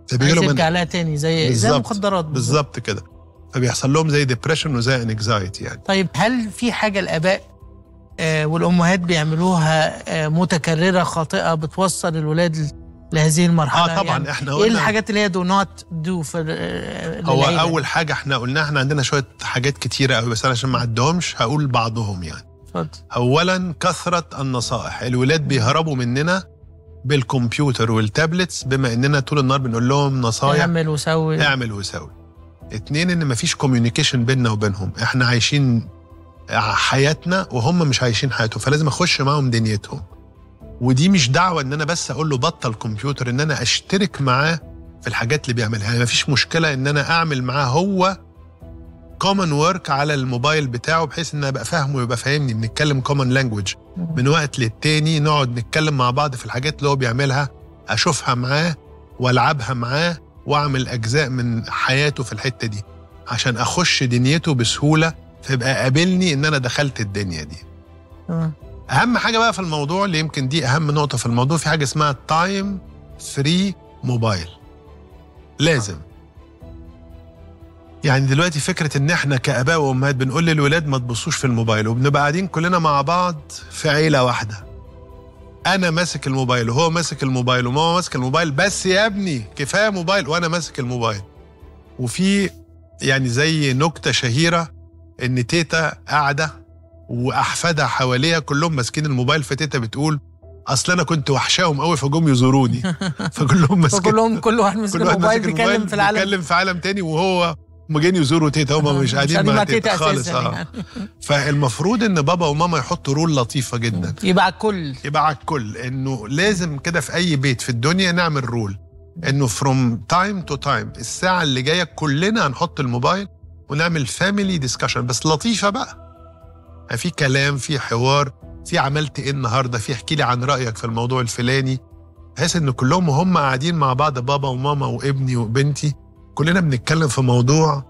فبيجي عايز لهم يرجع لها تاني زي زي بالظبط. المخدرات بالظبط كده فبيحصل لهم زي ديبريشن وزي انكزايتي يعني طيب هل في حاجه الاباء آه والامهات بيعملوها آه متكرره خاطئه بتوصل الولاد ل- لهذه المرحله اه طبعا يعني احنا ايه قلنا الحاجات اللي هي دو نوت دو في ال- هو للعيلة؟ اول حاجه احنا قلناها احنا عندنا شويه حاجات كتيره قوي بس انا عشان ما اعدهمش هقول بعضهم يعني اتفضل اولا كثره النصائح الولاد بيهربوا مننا بالكمبيوتر والتابلتس بما اننا طول النهار بنقول لهم نصايح اعمل وسوي اعمل وسوي اتنين ان مفيش كوميونيكيشن بيننا وبينهم احنا عايشين حياتنا وهم مش عايشين حياتهم فلازم اخش معاهم دنيتهم ودي مش دعوه ان انا بس اقول له بطل كمبيوتر ان انا اشترك معاه في الحاجات اللي بيعملها يعني مفيش مشكله ان انا اعمل معاه هو كومن ورك على الموبايل بتاعه بحيث ان ابقى فاهمه ويبقى فاهمني بنتكلم كومن لانجوج من وقت للتاني نقعد نتكلم مع بعض في الحاجات اللي هو بيعملها اشوفها معاه والعبها معاه واعمل اجزاء من حياته في الحته دي عشان اخش دنيته بسهوله فيبقى قابلني ان انا دخلت الدنيا دي تمام. اهم حاجه بقى في الموضوع اللي يمكن دي اهم نقطه في الموضوع في حاجه اسمها تايم فري موبايل لازم يعني دلوقتي فكره ان احنا كاباء وامهات بنقول للولاد ما تبصوش في الموبايل وبنبقى قاعدين كلنا مع بعض في عيله واحده انا ماسك الموبايل وهو ماسك الموبايل وماما ماسك الموبايل بس يا ابني كفايه موبايل وانا ماسك الموبايل وفي يعني زي نكته شهيره ان تيتا قاعده واحفادها حواليها كلهم ماسكين الموبايل فتيتا بتقول اصل انا كنت وحشاهم قوي فجم يزوروني فكلهم ماسكين فكلهم كل واحد ماسك كل واحد الموبايل ماسك بيتكلم في العالم بيتكلم في عالم تاني وهو هم جايين يزوروا تيتا هم مش قاعدين مع تيتا خالص أساساً اه يعني. فالمفروض ان بابا وماما يحطوا رول لطيفه جدا يبقى على الكل يبقى على الكل انه لازم كده في اي بيت في الدنيا نعمل رول انه فروم تايم تو تايم الساعه اللي جايه كلنا هنحط الموبايل ونعمل فاميلي ديسكشن بس لطيفه بقى يعني في كلام في حوار في عملت ايه النهارده في احكي لي عن رايك في الموضوع الفلاني بحيث ان كلهم وهم قاعدين مع بعض بابا وماما وابني وبنتي كلنا بنتكلم في موضوع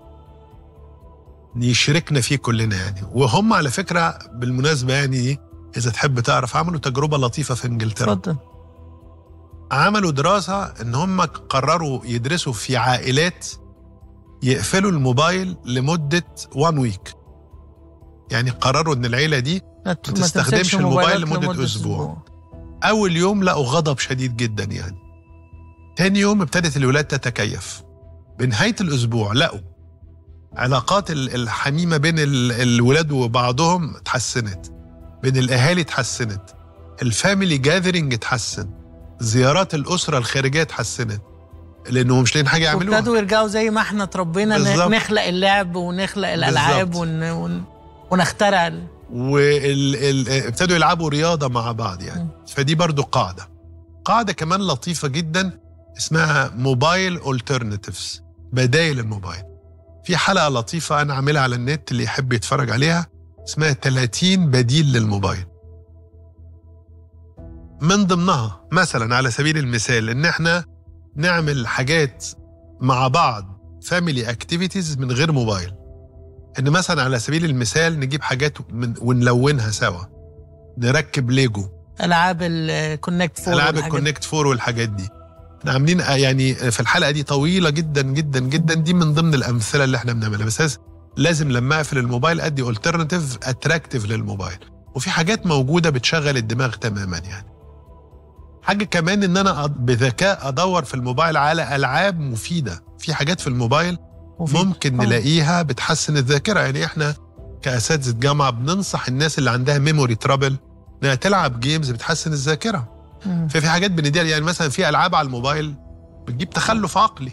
يشاركنا فيه كلنا يعني وهم على فكره بالمناسبه يعني اذا تحب تعرف عملوا تجربه لطيفه في انجلترا اتفضل عملوا دراسة إن هم قرروا يدرسوا في عائلات يقفلوا الموبايل لمدة وان ويك يعني قرروا إن العيلة دي ما تستخدمش تمسكش الموبايل موبايلك لمدة أسبوع. أول يوم لقوا غضب شديد جدا يعني تاني يوم ابتدت الولاد تتكيف بنهاية الأسبوع لقوا علاقات ال- الحميمة بين ال- الولاد وبعضهم اتحسنت بين الأهالي اتحسنت الفاميلي جاذرينج اتحسن زيارات الأسرة الخارجية اتحسنت لأنهم مش لاقيين حاجة يعملوها وابتدوا يرجعوا زي ما احنا اتربينا ن- بالظبط. نخلق اللعب ونخلق الالعاب بالظبط. ون... ون... ونخترع ال- وابتدوا يلعبوا رياضة مع بعض يعني فدي برضو قاعدة قاعدة كمان لطيفة جدا اسمها موبايل alternatives بدايل الموبايل في حلقة لطيفة أنا عاملها على النت اللي يحب يتفرج عليها اسمها 30 بديل للموبايل من ضمنها مثلا على سبيل المثال ان احنا نعمل حاجات مع بعض فاميلي اكتيفيتيز من غير موبايل ان مثلا على سبيل المثال نجيب حاجات من ونلونها سوا نركب ليجو العاب الكونكت فور العاب والحاجات دي. الكونكت فور والحاجات دي احنا عاملين آه، يعني في الحلقه دي طويله جدا جدا جدا دي من ضمن الامثله اللي احنا بنعملها بس لازم- لازم لما اقفل الموبايل ادي الترناتيف اتراكتيف للموبايل وفي حاجات موجوده بتشغل الدماغ تماما يعني حاجه كمان ان انا أد- بذكاء ادور في الموبايل على العاب مفيده في حاجات في الموبايل وفي- ممكن آه. نلاقيها بتحسن الذاكره يعني احنا كاساتذه جامعه بننصح الناس اللي عندها ميموري ترابل انها تلعب جيمز بتحسن الذاكره مم. ففي حاجات بنديها يعني مثلا في العاب على الموبايل بتجيب تخلف عقلي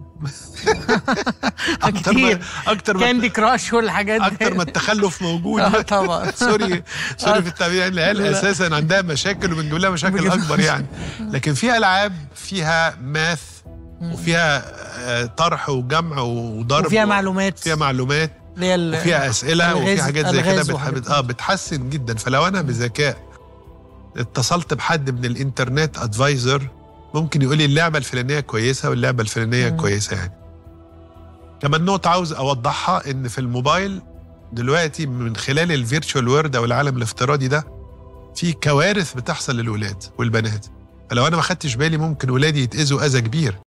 اكتر ما كتير. اكتر ما كاندي كراش والحاجات دي اكتر ما التخلف موجود اه طبعا سوري سوري في التعبير يعني العيال لا. اساسا عندها مشاكل وبنجيب لها مشاكل بنجيب- اكبر يعني لكن في العاب فيها ماث وفيها آه، طرح وجمع وضرب وفيها و- معلومات فيها معلومات اللي هي ال- وفيها اسئله وفي ألغاز- حاجات زي كده ألغاز بتح- وحاجات اه بتحسن جدا فلو انا بذكاء اتصلت بحد من الانترنت ادفايزر ممكن يقول لي اللعبه الفلانيه كويسه واللعبه الفلانيه مم. كويسه يعني كمان نقطه عاوز اوضحها ان في الموبايل دلوقتي من خلال الفيرتشوال وورد او العالم الافتراضي ده في كوارث بتحصل للولاد والبنات فلو انا ما خدتش بالي ممكن ولادي يتاذوا اذى كبير